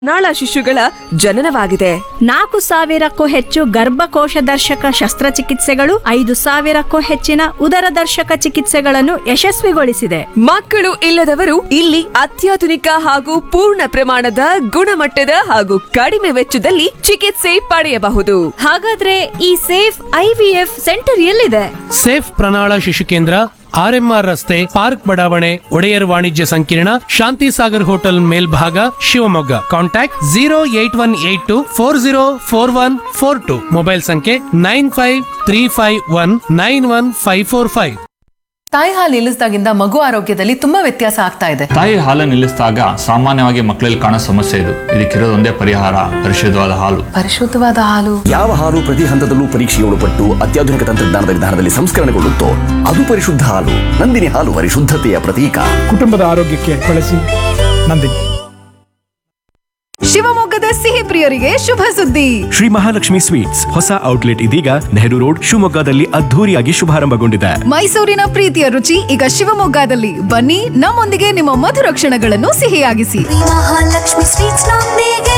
ನಾಳ ಶಿಶುಗಳ ಜನನವಾಗಿದೆ ನಾಲ್ಕು ಸಾವಿರಕ್ಕೂ ಹೆಚ್ಚು ಗರ್ಭಕೋಶ ದರ್ಶಕ ಶಸ್ತ್ರಚಿಕಿತ್ಸೆಗಳು ಐದು ಸಾವಿರಕ್ಕೂ ಹೆಚ್ಚಿನ ಉದರ ದರ್ಶಕ ಚಿಕಿತ್ಸೆಗಳನ್ನು ಯಶಸ್ವಿಗೊಳಿಸಿದೆ ಮಕ್ಕಳು ಇಲ್ಲದವರು ಇಲ್ಲಿ ಅತ್ಯಾಧುನಿಕ ಹಾಗೂ ಪೂರ್ಣ ಪ್ರಮಾಣದ ಗುಣಮಟ್ಟದ ಹಾಗೂ ಕಡಿಮೆ ವೆಚ್ಚದಲ್ಲಿ ಚಿಕಿತ್ಸೆ ಪಡೆಯಬಹುದು ಹಾಗಾದ್ರೆ ಈ ಸೇಫ್ ಐವಿಎಫ್ ಸೆಂಟರ್ ಎಲ್ಲಿದೆ ಸೇಫ್ ಪ್ರಣಾಳ ಶಿಶು ಕೇಂದ್ರ ಆರ್ಎಂಆರ್ ರಸ್ತೆ ಪಾರ್ಕ್ ಬಡಾವಣೆ ಒಡೆಯರ್ ವಾಣಿಜ್ಯ ಸಂಕೀರ್ಣ ಶಾಂತಿ ಸಾಗರ್ ಹೋಟೆಲ್ ಮೇಲ್ಭಾಗ Shivamogga contact zero eight one eight two four zero four one four two mobile ಸಂಖ್ಯೆ nine five three five one nine one five four five ತಾಯಿ ಹಾಲು ನಿಲ್ಲಿಸಿದಾಗಿಂದ ಮಗು ಆರೋಗ್ಯದಲ್ಲಿ ತುಂಬಾ ವ್ಯತ್ಯಾಸ ಆಗ್ತಾ ಇದೆ ತಾಯಿ ಹಾಲು ನಿಲ್ಲಿಸಿದಾಗ ಸಾಮಾನ್ಯವಾಗಿ ಮಕ್ಕಳಲ್ಲಿ ಕಾಣೋ ಸಮಸ್ಯೆ ಇದು ಇದಕ್ಕಿರೋದು ಒಂದೇ ಪರಿಹಾರ ಪರಿಶುದ್ಧವಾದ ಹಾಲು ಪರಿಶುದ್ಧವಾದ ಹಾಲು ಯಾವ ಹಾಲು ಪ್ರತಿ ಹಂತದಲ್ಲೂ ಪರೀಕ್ಷೆಗೆ ಒಳಪಟ್ಟು ಅತ್ಯಾಧುನಿಕ ತಂತ್ರಜ್ಞಾನದ ವಿಧಾನದಲ್ಲಿ ಸಂಸ್ಕರಣೆಗೊಳ್ಳುತ್ತೋ ಅದು ಪರಿಶುದ್ಧ ಹಾಲು ನಂದಿನಿ ಹಾಲು ಪರಿಶುದ್ಧತೆಯ ಪ್ರತೀಕ ಕುಟುಂಬದ ಆರೋಗ್ಯಕ್ಕೆ ಬಳಸಿ ನಂದಿನಿ ಶಿವಮೊಗ್ಗದ ಸಿಹಿ ಪ್ರಿಯರಿಗೆ ಶುಭ ಸುದ್ದಿ ಶ್ರೀ ಮಹಾಲಕ್ಷ್ಮಿ ಸ್ವೀಟ್ಸ್ ಹೊಸ ಔಟ್ಲೆಟ್ ಇದೀಗ ನೆಹರು ರೋಡ್ ಶಿವಮೊಗ್ಗದಲ್ಲಿ ಅದ್ಧೂರಿಯಾಗಿ ಶುಭಾರಂಭಗೊಂಡಿದೆ ಮೈಸೂರಿನ ಪ್ರೀತಿಯ ರುಚಿ ಈಗ ಶಿವಮೊಗ್ಗದಲ್ಲಿ ಬನ್ನಿ ನಮ್ಮೊಂದಿಗೆ ನಿಮ್ಮ ಮಧುರ ಕ್ಷಣಗಳನ್ನು ಸಿಹಿಯಾಗಿಸಿ ಮಹಾಲಕ್ಷ್ಮಿ ಸ್ವೀಟ್ಸ್ ನೊಂದಿಗೆ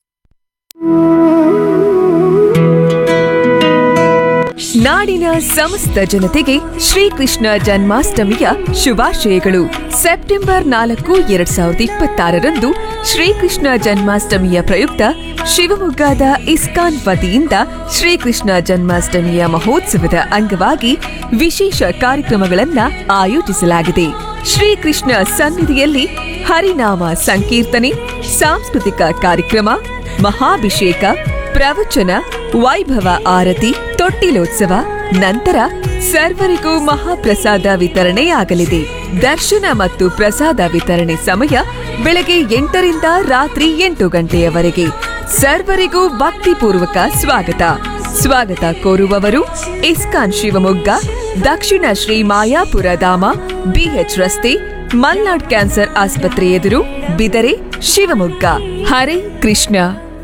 ನಾಡಿನ ಸಮಸ್ತ ಜನತೆಗೆ ಶ್ರೀಕೃಷ್ಣ ಜನ್ಮಾಷ್ಟಮಿಯ ಶುಭಾಶಯಗಳು ಸೆಪ್ಟೆಂಬರ್ ನಾಲ್ಕು ಎರಡ್ ಸಾವಿರದ ಇಪ್ಪತ್ತಾರರಂದು ಶ್ರೀಕೃಷ್ಣ ಜನ್ಮಾಷ್ಟಮಿಯ ಪ್ರಯುಕ್ತ ಶಿವಮೊಗ್ಗದ ಇಸ್ಕಾನ್ ವತಿಯಿಂದ ಶ್ರೀಕೃಷ್ಣ ಜನ್ಮಾಷ್ಟಮಿಯ ಮಹೋತ್ಸವದ ಅಂಗವಾಗಿ ವಿಶೇಷ ಕಾರ್ಯಕ್ರಮಗಳನ್ನ ಆಯೋಜಿಸಲಾಗಿದೆ ಶ್ರೀಕೃಷ್ಣ ಸನ್ನಿಧಿಯಲ್ಲಿ ಹರಿನಾಮ ಸಂಕೀರ್ತನೆ ಸಾಂಸ್ಕೃತಿಕ ಕಾರ್ಯಕ್ರಮ ಮಹಾಭಿಷೇಕ ಪ್ರವಚನ ವೈಭವ ಆರತಿ ತೊಟ್ಟಿಲೋತ್ಸವ ನಂತರ ಸರ್ವರಿಗೂ ಮಹಾಪ್ರಸಾದ ವಿತರಣೆಯಾಗಲಿದೆ ದರ್ಶನ ಮತ್ತು ಪ್ರಸಾದ ವಿತರಣೆ ಸಮಯ ಬೆಳಗ್ಗೆ ಎಂಟರಿಂದ ರಾತ್ರಿ ಎಂಟು ಗಂಟೆಯವರೆಗೆ ಸರ್ವರಿಗೂ ಭಕ್ತಿಪೂರ್ವಕ ಸ್ವಾಗತ ಸ್ವಾಗತ ಕೋರುವವರು ಇಸ್ಕಾನ್ ಶಿವಮೊಗ್ಗ ದಕ್ಷಿಣ ಶ್ರೀ ಮಾಯಾಪುರ ಧಾಮ ಬಿಎಚ್ ರಸ್ತೆ ಮಲ್ನಾಡ್ ಕ್ಯಾನ್ಸರ್ ಆಸ್ಪತ್ರೆ ಎದುರು ಬಿದರೆ ಶಿವಮೊಗ್ಗ ಹರೇ ಕೃಷ್ಣ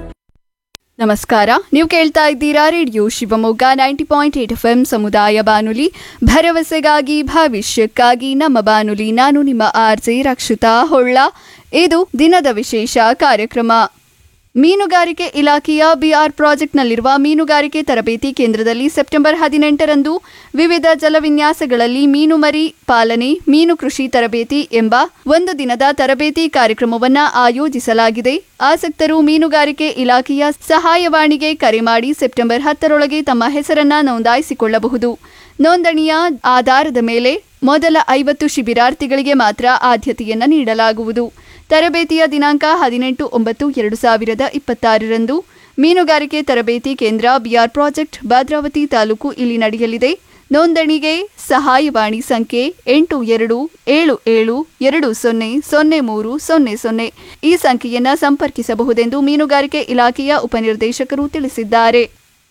ನಮಸ್ಕಾರ ನೀವು ಕೇಳ್ತಾ ಇದ್ದೀರಾ radio Shivamogga ninety point eight F M ಸಮುದಾಯ ಬಾನುಲಿ ಭರವಸೆಗಾಗಿ ಭವಿಷ್ಯಕ್ಕಾಗಿ ನಮ್ಮ ಬಾನುಲಿ ನಾನು ನಿಮ್ಮ ಆರ್ ಜೆ ರಕ್ಷಿತಾ ಹೊಳ್ಳ ಇದು ದಿನದ ವಿಶೇಷ ಕಾರ್ಯಕ್ರಮ ಮೀನುಗಾರಿಕೆ ಇಲಾಖೆಯ ಬಿಆರ್ ಪ್ರಾಜೆಕ್ಟ್ನಲ್ಲಿರುವ ಮೀನುಗಾರಿಕೆ ತರಬೇತಿ ಕೇಂದ್ರದಲ್ಲಿ ಸೆಪ್ಟೆಂಬರ್ ಹದಿನೆಂಟರಂದು ವಿವಿಧ ಜಲವಿನ್ಯಾಸಗಳಲ್ಲಿ ಮೀನು ಮರಿ ಪಾಲನೆ ಮೀನು ಕೃಷಿ ತರಬೇತಿ ಎಂಬ ಒಂದು ದಿನದ ತರಬೇತಿ ಕಾರ್ಯಕ್ರಮವನ್ನು ಆಯೋಜಿಸಲಾಗಿದೆ ಆಸಕ್ತರು ಮೀನುಗಾರಿಕೆ ಇಲಾಖೆಯ ಸಹಾಯವಾಣಿಗೆ ಕರೆ ಮಾಡಿ ಸೆಪ್ಟೆಂಬರ್ ಹತ್ತರೊಳಗೆ ತಮ್ಮ ಹೆಸರನ್ನ ನೋಂದಾಯಿಸಿಕೊಳ್ಳಬಹುದು ನೋಂದಣಿಯ ಆಧಾರದ ಮೇಲೆ ಮೊದಲ ಐವತ್ತು ಶಿಬಿರಾರ್ಥಿಗಳಿಗೆ ಮಾತ್ರ ಆದ್ಯತೆಯನ್ನು ನೀಡಲಾಗುವುದು ತರಬೇತಿಯ ದಿನಾಂಕ ಹದಿನೆಂಟು ಒಂಬತ್ತು ಎರಡು ಸಾವಿರದ ಇಪ್ಪತ್ತಾರರಂದು ಮೀನುಗಾರಿಕೆ ತರಬೇತಿ ಕೇಂದ್ರ ಬಿಆರ್ ಪ್ರಾಜೆಕ್ಟ್ ಭದ್ರಾವತಿ ತಾಲೂಕು ಇಲ್ಲಿ ನಡೆಯಲಿದೆ ನೋಂದಣಿಗೆ ಸಹಾಯವಾಣಿ ಸಂಖ್ಯೆ ಎಂಟು ಎರಡು ಏಳು ಏಳು ಎರಡು ಸೊನ್ನೆ ಸೊನ್ನೆ ಮೂರು ಸೊನ್ನೆ ಸೊನ್ನೆ ಈ ಸಂಖ್ಯೆಯನ್ನು ಸಂಪರ್ಕಿಸಬಹುದೆಂದು ಮೀನುಗಾರಿಕೆ ಇಲಾಖೆಯ ಉಪನಿರ್ದೇಶಕರು ತಿಳಿಸಿದ್ದಾರೆ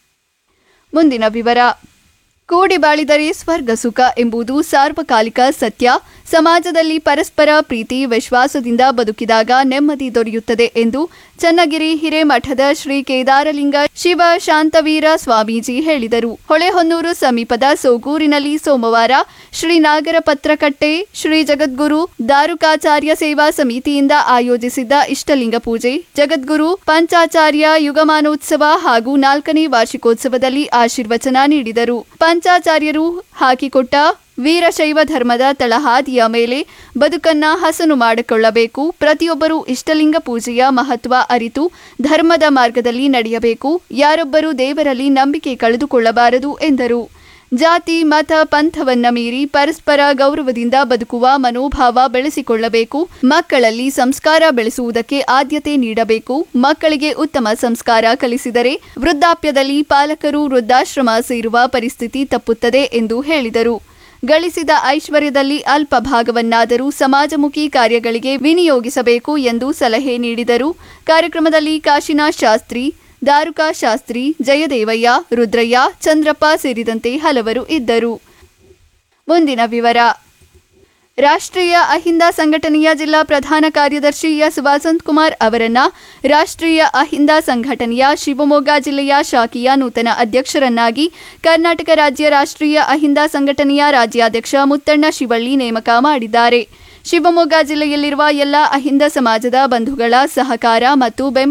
ಮುಂದಿನ ವಿವರ ಕೂಡಿ ಬಾಳಿದರೆ ಸ್ವರ್ಗ ಸುಖ ಎಂಬುದು ಸಾರ್ವಕಾಲಿಕ ಸತ್ಯ ಸಮಾಜದಲ್ಲಿ ಪರಸ್ಪರ ಪ್ರೀತಿ ವಿಶ್ವಾಸದಿಂದ ಬದುಕಿದಾಗ ನೆಮ್ಮದಿ ದೊರೆಯುತ್ತದೆ ಎಂದು ಚನ್ನಗಿರಿ ಹಿರೇಮಠದ ಶ್ರೀ ಕೇದಾರಲಿಂಗ ಶಿವ ಶಾಂತವೀರ ಸ್ವಾಮೀಜಿ ಹೇಳಿದರು ಹೊಳೆಹೊನ್ನೂರು ಸಮೀಪದ ಸೋಗೂರಿನಲ್ಲಿ ಸೋಮವಾರ ಶ್ರೀ ನಾಗರ ಪತ್ರಕಟ್ಟೆ ಶ್ರೀ ಜಗದ್ಗುರು ದಾರುಕಾಚಾರ್ಯ ಸೇವಾ ಸಮಿತಿಯಿಂದ ಆಯೋಜಿಸಿದ್ದ ಇಷ್ಟಲಿಂಗ ಪೂಜೆ ಜಗದ್ಗುರು ಪಂಚಾಚಾರ್ಯ ಯುಗಮಾನೋತ್ಸವ ಹಾಗೂ ನಾಲ್ಕನೇ ವಾರ್ಷಿಕೋತ್ಸವದಲ್ಲಿ ಆಶೀರ್ವಚನ ನೀಡಿದರು ಪಂಚಾಚಾರ್ಯರು ಹಾಕಿಕೊಟ್ಟ ವೀರಶೈವ ಧರ್ಮದ ತಳಹಾದಿಯ ಮೇಲೆ ಬದುಕನ್ನ ಹಸನು ಮಾಡಿಕೊಳ್ಳಬೇಕು ಪ್ರತಿಯೊಬ್ಬರೂ ಇಷ್ಟಲಿಂಗ ಪೂಜೆಯ ಮಹತ್ವ ಅರಿತು ಧರ್ಮದ ಮಾರ್ಗದಲ್ಲಿ ನಡೆಯಬೇಕು ಯಾರೊಬ್ಬರೂ ದೇವರಲ್ಲಿ ನಂಬಿಕೆ ಕಳೆದುಕೊಳ್ಳಬಾರದು ಎಂದರು ಜಾತಿ ಮತ ಪಂಥವನ್ನ ಮೀರಿ ಪರಸ್ಪರ ಗೌರವದಿಂದ ಬದುಕುವ ಮನೋಭಾವ ಬೆಳೆಸಿಕೊಳ್ಳಬೇಕು ಮಕ್ಕಳಲ್ಲಿ ಸಂಸ್ಕಾರ ಬೆಳೆಸುವುದಕ್ಕೆ ಆದ್ಯತೆ ನೀಡಬೇಕು ಮಕ್ಕಳಿಗೆ ಉತ್ತಮ ಸಂಸ್ಕಾರ ಕಲಿಸಿದರೆ ವೃದ್ಧಾಪ್ಯದಲ್ಲಿ ಪಾಲಕರು ವೃದ್ಧಾಶ್ರಮ ಸೇರುವ ಪರಿಸ್ಥಿತಿ ತಪ್ಪುತ್ತದೆ ಎಂದು ಹೇಳಿದರು ಗಳಿಸಿದ ಐಶ್ವರ್ಯದಲ್ಲಿ ಅಲ್ಪ ಭಾಗವನ್ನಾದರೂ ಸಮಾಜಮುಖಿ ಕಾರ್ಯಗಳಿಗೆ ವಿನಿಯೋಗಿಸಬೇಕು ಎಂದು ಸಲಹೆ ನೀಡಿದರು ಕಾರ್ಯಕ್ರಮದಲ್ಲಿ ಕಾಶಿನಾಥ್ ಶಾಸ್ತ್ರಿ ದಾರುಕಾ ಶಾಸ್ತ್ರಿ ಜಯದೇವಯ್ಯ ರುದ್ರಯ್ಯ ಚಂದ್ರಪ್ಪ ಸೇರಿದಂತೆ ಹಲವರು ಇದ್ದರು ಮುಂದಿನ ವಿವರ ರಾಷ್ಟ್ರೀಯ ಅಹಿಂದ ಸಂಘಟನೆಯ ಜಿಲ್ಲಾ ಪ್ರಧಾನ ಕಾರ್ಯದರ್ಶಿ ಎಸ್ ವಸಂತ್ ಕುಮಾರ್ ಅವರನ್ನ ರಾಷ್ಟ್ರೀಯ ಅಹಿಂದ ಸಂಘಟನೆಯ ಶಿವಮೊಗ್ಗ ಜಿಲ್ಲೆಯ ಶಾಖೆಯ ನೂತನ ಅಧ್ಯಕ್ಷರನ್ನಾಗಿ ಕರ್ನಾಟಕ ರಾಜ್ಯ ರಾಷ್ಟ್ರೀಯ ಅಹಿಂದ ಸಂಘಟನೆಯ ರಾಜ್ಯಾಧ್ಯಕ್ಷ ಮುತ್ತಣ್ಣ ಶಿವಳ್ಳಿ ನೇಮಕ ಮಾಡಿದ್ದಾರೆ ಶಿವಮೊಗ್ಗ ಜಿಲ್ಲೆಯಲ್ಲಿರುವ ಎಲ್ಲ ಅಹಿಂದ ಸಮಾಜದ ಬಂಧುಗಳ ಸಹಕಾರ ಮತ್ತು ಬೆಂಬಲ